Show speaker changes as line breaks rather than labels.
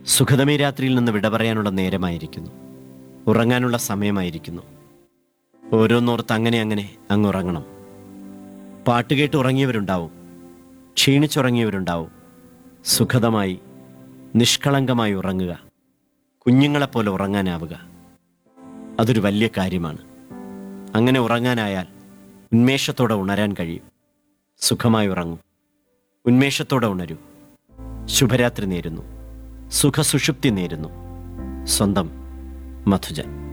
സുഖതമേ രാത്രിയിൽ നിന്ന് വിട പറയാനുള്ള നേരമായിരിക്കുന്നു ഉറങ്ങാനുള്ള സമയമായിരിക്കുന്നു ഓരോന്നോർത്ത് അങ്ങനെ അങ്ങനെ അങ്ങ് ഉറങ്ങണം പാട്ട് കേട്ട് ഉറങ്ങിയവരുണ്ടാവും ക്ഷീണിച്ചുറങ്ങിയവരുണ്ടാവും സുഖതമായി നിഷ്കളങ്കമായി ഉറങ്ങുക കുഞ്ഞുങ്ങളെപ്പോലെ ഉറങ്ങാനാവുക അതൊരു വലിയ കാര്യമാണ് അങ്ങനെ ഉറങ്ങാനായാൽ ഉന്മേഷത്തോടെ ഉണരാൻ കഴിയും സുഖമായി ഉറങ്ങൂ ഉന്മേഷത്തോടെ ഉണരൂ ശുഭരാത്രി നേരുന്നു സുഖസുഷുപ്തി നേരുന്നു സ്വന്തം മധുജൻ